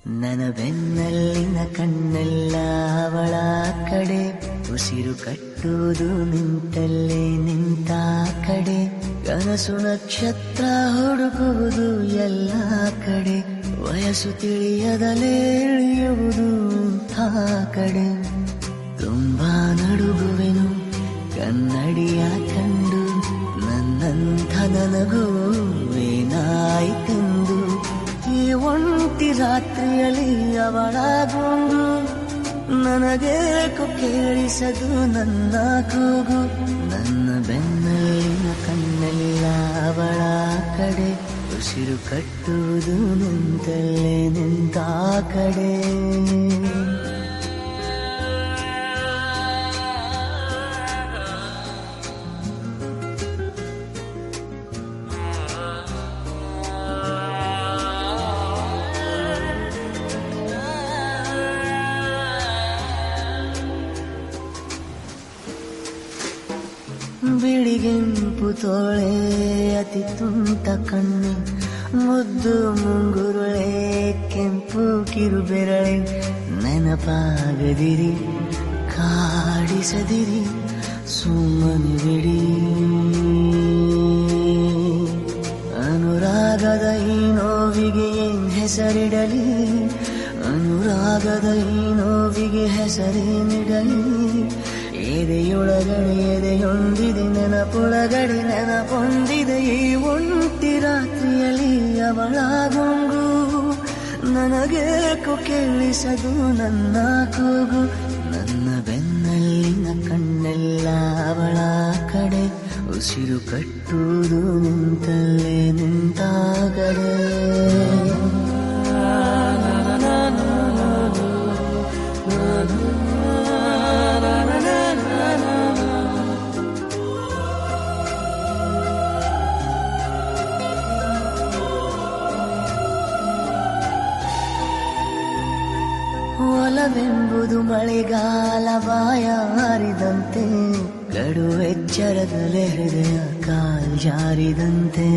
ನನ್ನ ಬೆನ್ನಲ್ಲಿನ ಕಣ್ಣೆಲ್ಲ ಅವಳ ಕಡೆ ಉಸಿರು ಕಟ್ಟುವುದು ನಿಂತಲ್ಲೇ ನಿಂತ ಕಡೆ ಕನಸು ನಕ್ಷತ್ರ ಹುಡುಕುವುದು ಎಲ್ಲ ಕಡೆ ವಯಸ್ಸು ತಿಳಿಯದಲೇ ಇಳಿಯುವುದು ಆ ಕಡೆ ತುಂಬಾ ನಡುಗುವೆನು ಕನ್ನಡಿಯ ಕಂಡು ನನ್ನಂಥ ನನಗೂ ಏನಾಯಿತೆಂದು ಈ ಒಂಟಿ ರಾತ್ರಿಯಲ್ಲಿ ಅವಳ ಗುಂಡು ನನಗೇಕು ಕೇಳಿಸದು ನನ್ನ ಕೂಗು ನನ್ನ ಬೆನ್ನಲ್ಲಿನ ಕಣ್ಣೆಲ್ಲ ಅವಳ ಕಡೆ ಉಸಿರು ಕಟ್ಟುವುದು ನಿಂತಲ್ಲೇ ನಿಂತ ಕಡೆ ಬಿಳಿಗೆಂಪು ತೋಳೆ ಅತಿ ತುಂಟ ಕಣ್ಣು ಮುದ್ದು ಮುಂಗುರುಳೆ ಕೆಂಪು ಕಿರುಬೆರಳೆ ನೆನಪಾಗದಿರಿ ಕಾಡಿಸದಿರಿ ಸುಮ್ಮನೆ ಬಿಡಿ ಅನುರಾಗದ ಈ ನೋವಿಗೆ ಏನ್ ಹೆಸರಿಡಲಿ ಅನುರಾಗದ ಈ ನೋವಿಗೆ ಹೆಸರೇನಿಡಲಿ ಎದೆಯೊಳಗಡೆ ಎದೆಯೊಂದಿದೆ ನೆನಪೊಳಗಡೆ ನೆನಪೊಂದಿದೆ ಈ ಒಂಟಿ ರಾತ್ರಿಯಲ್ಲಿ ಅವಳ ಗುಂಗು ನನಗೇಕು ಕೇಳಿಸದು ನನ್ನ ಕೂಗು ನನ್ನ ಬೆನ್ನಲ್ಲಿನ ಕಣ್ಣೆಲ್ಲ ಅವಳ ಕಡೆ ಉಸಿರು ಕಟ್ಟುವುದು ನಿಂತಲ್ಲೇ ನಿಂತ ಕಡೆ ಒಲವೆಂಬುದು ಮಳೆಗಾಲ ಬಾಯ ಹಾರಿದಂತೆ ಗಡುವೆಚ್ಚರದಲೆ ಹೃದಯ ಕಾಲ್ಜಾರಿದಂತೆ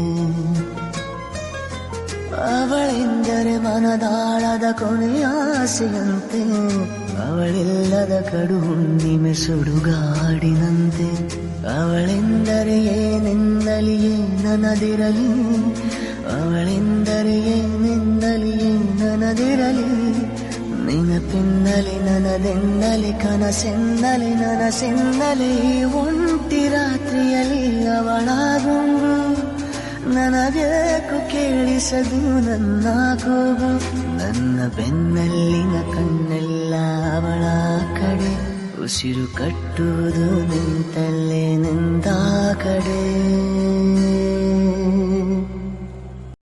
ಅವಳೆಂದರೆ ಮನದಾಳದ ಕೊನೆಯಾಸೆಯಂತೆ ಅವಳಿಲ್ಲದ ಕಡು ಹುಣ್ಣಿಮೆ ಸುಡುಗಾಡಿನಂತೆ ಅವಳೆಂದರೆ ಏನೆಂದಲಿಯೇ ನನದಿರಲಿ ಅವಳೆಂದರೆ ಏನೆಂದಲಿಯೇ ನನದಿರಲಿ ನೆನಪಿನ್ನಲಿ ನನದೆನ್ನಲಿ ಕನಸೆನ್ನಲಿ ನನಸೆನ್ನಲಿ ಒಂಟಿ ರಾತ್ರಿಯಲ್ಲಿ ಅವಳ ಗುಂಗು ನನಗೇಕು ಕೇಳಿಸದು ನನ್ನ ಕೂಗು ನನ್ನ ಬೆನ್ನಲ್ಲಿನ ಕಣ್ಣೆಲ್ಲ ಅವಳ ಕಡೆ ಉಸಿರು ಕಟ್ಟುವುದು ನಿಂತಲ್ಲೇ ನಿಂತ ಕಡೆ